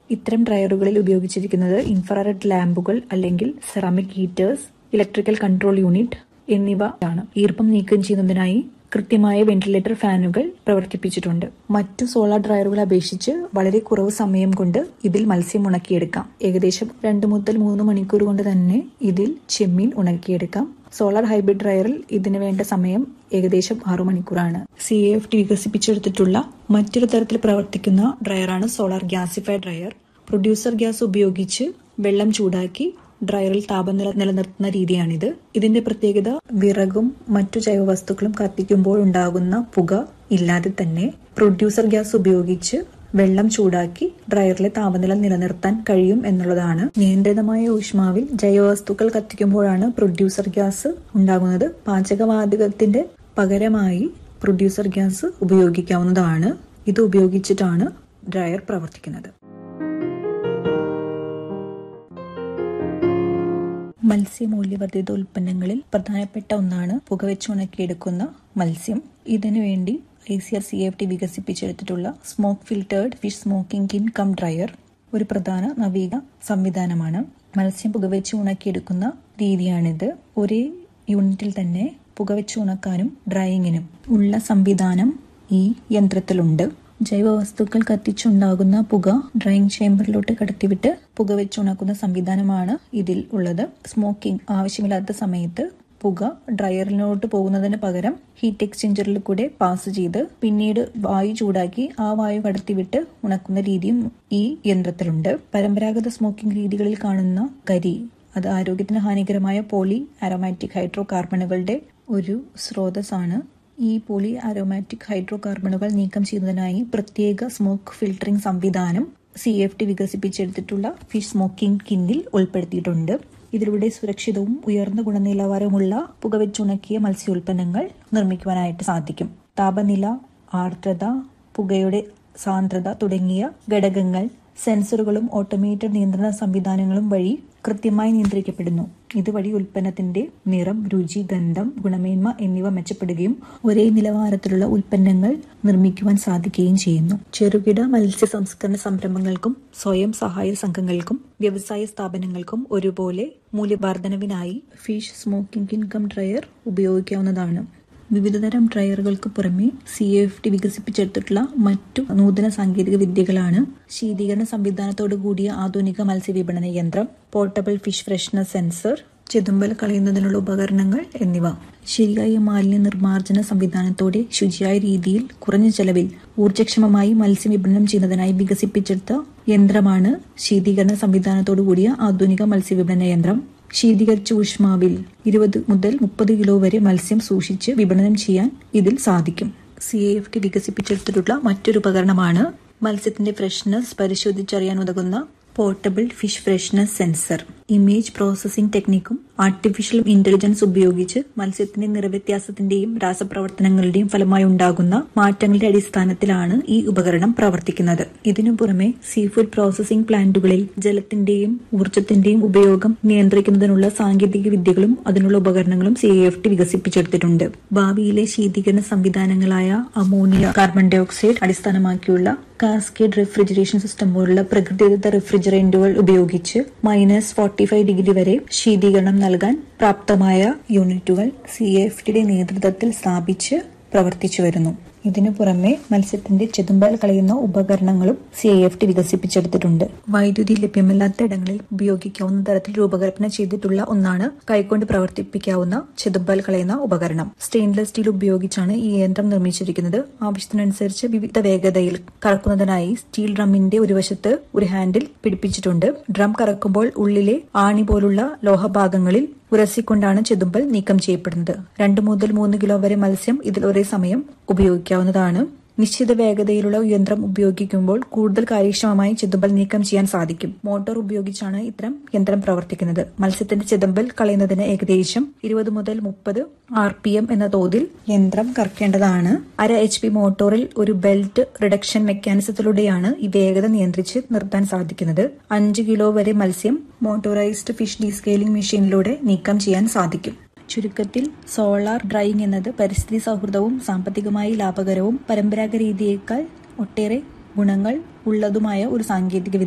ഇത്തരം ഡ്രയറുകളിൽ ഉപയോഗിച്ചിരിക്കുന്നത് ഇൻഫ്രാറെഡ് ലാമ്പുകൾ അല്ലെങ്കിൽ ceramic heaters electrical control unit എന്നിവ ആണ് ഈർപ്പം നീക്കം ചെയ്യുന്നതിനായി കൃത്യമായ വെന്റിലേറ്റർ ഫാനുകൾ പ്രവർത്തിപ്പിച്ചിട്ടുണ്ട് മറ്റു സോളാർ ഡ്രയറുകളെ അപേക്ഷിച്ച് വളരെ കുറവ് സമയം കൊണ്ട് ഇതിൽ മത്സ്യം ഉണക്കിയെടുക്കാം ഏകദേശം രണ്ട് മുതൽ മൂന്ന് മണിക്കൂർ കൊണ്ട് തന്നെ ഇതിൽ ചെമ്മീൻ ഉണക്കിയെടുക്കാം സോളാർ ഹൈബ്രിഡ് ഡ്രയറിൽ ഇതിന് വേണ്ട സമയം ഏകദേശം ആറു മണിക്കൂറാണ് സി എഫ് ടി വികസിപ്പിച്ചെടുത്തിട്ടുള്ള മറ്റൊരു തരത്തിൽ പ്രവർത്തിക്കുന്ന ഡ്രയറാണ് solar gasified dryer producer gas ഉപയോഗിച്ച് വെള്ളം ചൂടാക്കി ഡ്രയറിൽ താപനില നിലനിർത്തുന്ന രീതിയാണിത് ഇതിന്റെ പ്രത്യേകത വിറകും മറ്റു ജൈവവസ്തുക്കളും കത്തിക്കുമ്പോൾ ഉണ്ടാകുന്ന പുക ഇല്ലാതെ തന്നെ പ്രൊഡ്യൂസർ ഗ്യാസ് ഉപയോഗിച്ച് വെള്ളം ചൂടാക്കി ഡ്രയറിലെ താപനില നിലനിർത്താൻ കഴിയും എന്നുള്ളതാണ് നിയന്ത്രിതമായ ഊഷ്മാവിൽ ജൈവവസ്തുക്കൾ കത്തിക്കുമ്പോഴാണ് പ്രൊഡ്യൂസർ ഗ്യാസ് ഉണ്ടാകുന്നത് പാചകവാതകത്തിന്റെ പകരമായി പ്രൊഡ്യൂസർ ഗ്യാസ് ഉപയോഗിക്കാവുന്നതാണ് ഇത് ഉപയോഗിച്ചിട്ടാണ് ഡ്രയർ പ്രവർത്തിക്കുന്നത് മത്സ്യമൂല്യവർദ്ധിത ഉൽപ്പന്നങ്ങളിൽ പ്രധാനപ്പെട്ട ഒന്നാണ് പുകവെച്ച് ഉണക്കിയെടുക്കുന്ന മത്സ്യം ഇതിനു വേണ്ടി I C R C F T വികസിപ്പിച്ചെടുത്തിട്ടുള്ള smoke filtered fish smoking kiln cum dryer ഒരു പ്രധാന നവീക സംവിധാനമാണ് മത്സ്യം പുകവെച്ച് ഉണക്കിയെടുക്കുന്ന രീതിയാണിത് ഒരേ യൂണിറ്റിൽ തന്നെ പുകവെച്ച് ഉണക്കാനും ഡ്രൈയിങ്ങിനും ഉള്ള സംവിധാനം ഈ യന്ത്രത്തിലുണ്ട് ജൈവവസ്തുക്കൾ കത്തിച്ചുണ്ടാകുന്ന പുക ഡ്രൈയിങ് ചേംബറിലോട്ട് കടത്തിവിട്ട് പുക വെച്ചുണക്കുന്ന സംവിധാനമാണ് ഇതിൽ ഉള്ളത് സ്മോക്കിംഗ് ആവശ്യമില്ലാത്ത സമയത്ത് പുക ഡ്രയറിലോട്ട് പോകുന്നതിന് പകരം ഹീറ്റ് എക്സ്ചേഞ്ചറിൽ കൂടെ പാസ് ചെയ്ത് പിന്നീട് വായു ചൂടാക്കി ആ വായു കടത്തിവിട്ട് ഉണക്കുന്ന രീതിയും ഈ യന്ത്രത്തിലുണ്ട് പരമ്പരാഗത സ്മോക്കിംഗ് രീതികളിൽ കാണുന്ന കരി അത് ആരോഗ്യത്തിന് ഹാനികരമായ പോളി അരോമാറ്റിക് ഹൈഡ്രോ കാർബണുകളുടെ ഒരു സ്രോതസ്സാണ് ഈ പോളി അരോമാറ്റിക് ഹൈഡ്രോ കാർബണുകൾ നീക്കം ചെയ്യുന്നതിനായി പ്രത്യേക സ്മോക്ക് ഫിൽട്ടറിംഗ് സംവിധാനം സി എഫ് ടി വികസിപ്പിച്ചെടുത്തിട്ടുള്ള ഫിഷ് സ്മോക്കിംഗ് കിന്നിൽ ഉൾപ്പെടുത്തിയിട്ടുണ്ട് ഇതിലൂടെ സുരക്ഷിതവും ഉയർന്ന ഗുണനിലവാരമുള്ള പുകവെച്ചുണക്കിയ മത്സ്യോൽപ്പന്നങ്ങൾ നിർമ്മിക്കുവാനായിട്ട് സാധിക്കും താപനില ആർദ്രത പുകയുടെ സാന്ദ്രത തുടങ്ങിയ ഘടകങ്ങൾ സെൻസറുകളും ഓട്ടോമേറ്റഡ് നിയന്ത്രണ സംവിധാനങ്ങളും വഴി കൃത്യമായി നിയന്ത്രിക്കപ്പെടുന്നു ഇതുവഴി ഉൽപ്പന്നത്തിന്റെ നിറം രുചി ഗന്ധം ഗുണമേന്മ എന്നിവ മെച്ചപ്പെടുകയും ഒരേ നിലവാരത്തിലുള്ള ഉൽപ്പന്നങ്ങൾ നിർമ്മിക്കുവാൻ സാധിക്കുകയും ചെയ്യുന്നു ചെറുകിട മത്സ്യ സംസ്കരണ സംരംഭങ്ങൾക്കും സ്വയം സഹായ സംഘങ്ങൾക്കും വ്യവസായ സ്ഥാപനങ്ങൾക്കും ഒരുപോലെ മൂല്യവർദ്ധനവിനായി ഫിഷ് സ്മോക്കിംഗ് ഇൻകം ഡ്രയർ ഉപയോഗിക്കാവുന്നതാണ് വിവിധതരം ഡ്രയറുകൾക്ക് പുറമെ സി എഫ് ടി വികസിപ്പിച്ചെടുത്തിട്ടുള്ള മറ്റു നൂതന സാങ്കേതിക വിദ്യകളാണ് ശീതീകരണ സംവിധാനത്തോടു കൂടിയ ആധുനിക മത്സ്യവിപണന യന്ത്രം പോർട്ടബിൾ ഫിഷ് ഫ്രഷ്നർ സെൻസർ ചെതുമ്പൽ കളയുന്നതിനുള്ള ഉപകരണങ്ങൾ എന്നിവ ശരിയായ മാലിന്യ നിർമ്മാർജ്ജന സംവിധാനത്തോടെ ശുചിയായ രീതിയിൽ കുറഞ്ഞ ചെലവിൽ ഊർജ്ജക്ഷമമായി മത്സ്യം വിപണനം ചെയ്യുന്നതിനായി വികസിപ്പിച്ചെടുത്ത യന്ത്രമാണ് ശീതീകരണ സംവിധാനത്തോടു കൂടിയ ആധുനിക മത്സ്യവിപണന യന്ത്രം ശീതീകരിച്ച ഊഷ്മാവിൽ ഇരുപത് മുതൽ മുപ്പത് കിലോ വരെ മത്സ്യം സൂക്ഷിച്ച് വിപണനം ചെയ്യാൻ ഇതിൽ സാധിക്കും സി എ എഫ് ടി വികസിപ്പിച്ചെടുത്തിട്ടുള്ള മറ്റൊരു ഉപകരണമാണ് മത്സ്യത്തിന്റെ ഫ്രഷ്നസ് പരിശോധിച്ചറിയാൻ ഉതകുന്ന portable fish freshness sensor image processing ടെക്നിക്കും ആർട്ടിഫിഷ്യൽ ഇന്റലിജൻസ് ഉപയോഗിച്ച് മത്സ്യത്തിന്റെ നിറവ്യത്യാസത്തിന്റെയും രാസപ്രവർത്തനങ്ങളുടെയും ഫലമായി ഉണ്ടാകുന്ന മാറ്റങ്ങളുടെ അടിസ്ഥാനത്തിലാണ് ഈ ഉപകരണം പ്രവർത്തിക്കുന്നത് ഇതിനു പുറമെ സീ ഫുഡ് പ്രോസസ്സിംഗ് പ്ലാന്റുകളിൽ ജലത്തിന്റെയും ഊർജത്തിന്റെയും ഉപയോഗം നിയന്ത്രിക്കുന്നതിനുള്ള സാങ്കേതിക വിദ്യകളും അതിനുള്ള ഉപകരണങ്ങളും സി എഫ് ടി വികസിപ്പിച്ചെടുത്തിട്ടുണ്ട് ഭാവിയിലെ ശീതീകരണ സംവിധാനങ്ങളായ അമോണിയ കാർബൺ ഡൈ ഓക്സൈഡ് അടിസ്ഥാനമാക്കിയുള്ള കാസ്കേഡ് റെഫ്രിജറേഷൻ സിസ്റ്റം പോലുള്ള പ്രകൃതിദത്ത റെഫ്രിജറന്റുകൾ ഉപയോഗിച്ച് മൈനസ് ഫോർട്ടി ഫൈവ് ഡിഗ്രി വരെ ശീതീകരണം നൽകാൻ പ്രാപ്തമായ യൂണിറ്റുകൾ സി എഫ് ടിയുടെ നേതൃത്വത്തിൽ സ്ഥാപിച്ച് പ്രവർത്തിച്ചു വരുന്നു ഇതിനു പുറമെ മത്സ്യത്തിന്റെ ചെതുമ്പൽ കളയുന്ന ഉപകരണങ്ങളും സി ഐ എഫ് ടി വികസിപ്പിച്ചെടുത്തിട്ടുണ്ട് വൈദ്യുതി ലഭ്യമല്ലാത്ത ഇടങ്ങളിൽ ഉപയോഗിക്കാവുന്ന തരത്തിൽ രൂപകൽപ്പന ചെയ്തിട്ടുള്ള ഒന്നാണ് കൈകൊണ്ട് പ്രവർത്തിപ്പിക്കാവുന്ന ചെതുമ്പൽ കളയുന്ന ഉപകരണം സ്റ്റെയിൻലെസ് സ്റ്റീൽ ഉപയോഗിച്ചാണ് ഈ യന്ത്രം നിർമ്മിച്ചിരിക്കുന്നത് ആവശ്യത്തിനനുസരിച്ച് വിവിധ വേഗതയിൽ കറക്കുന്നതിനായി സ്റ്റീൽ ഡ്രമ്മിന്റെ ഒരു വശത്ത് ഒരു ഹാൻഡിൽ പിടിപ്പിച്ചിട്ടുണ്ട് ഡ്രം കറക്കുമ്പോൾ ഉള്ളിലെ ആണി പോലുള്ള ലോഹഭാഗങ്ങളിൽ ഉരസിക്കൊണ്ടാണ് ചെതുമ്പൽ നീക്കം ചെയ്യപ്പെടുന്നത് രണ്ട് മുതൽ മൂന്ന് കിലോ വരെ മത്സ്യം ഇതിൽ ഒരേ സമയം ഉപയോഗിക്കാവുന്നതാണ് നിശ്ചിത വേഗതയിലുള്ള യന്ത്രം ഉപയോഗിക്കുമ്പോൾ കൂടുതൽ കാര്യക്ഷമമായി ചെതുമ്പൽ നീക്കം ചെയ്യാൻ സാധിക്കും മോട്ടോർ ഉപയോഗിച്ചാണ് ഇത്തരം യന്ത്രം പ്രവർത്തിക്കുന്നത് മത്സ്യത്തിന്റെ ചെതുമ്പൽ കളയുന്നതിന് ഏകദേശം ഇരുപത് മുതൽ മുപ്പത് ആർ പി എം എന്ന തോതിൽ യന്ത്രം കറക്കേണ്ടതാണ് അര എച്ച് പി മോട്ടോറിൽ ഒരു ബെൽറ്റ് റിഡക്ഷൻ മെക്കാനിസത്തിലൂടെയാണ് ഈ വേഗത നിയന്ത്രിച്ച് നിർത്താൻ സാധിക്കുന്നത് അഞ്ച് കിലോ വരെ മത്സ്യം മോട്ടോറൈസ്ഡ് ഫിഷ് ഡീസ്കെയിലിംഗ് മെഷീനിലൂടെ നീക്കം ചെയ്യാൻ സാധിക്കും ചുരുക്കത്തിൽ സോളാർ ഡ്രൈയിങ് എന്നത് പരിസ്ഥിതി സൗഹൃദവും സാമ്പത്തികമായി ലാഭകരവും പരമ്പരാഗത രീതിയേക്കാൾ ഒട്ടേറെ ഗുണങ്ങൾ ഉള്ളതുമായ ഒരു സാങ്കേതിക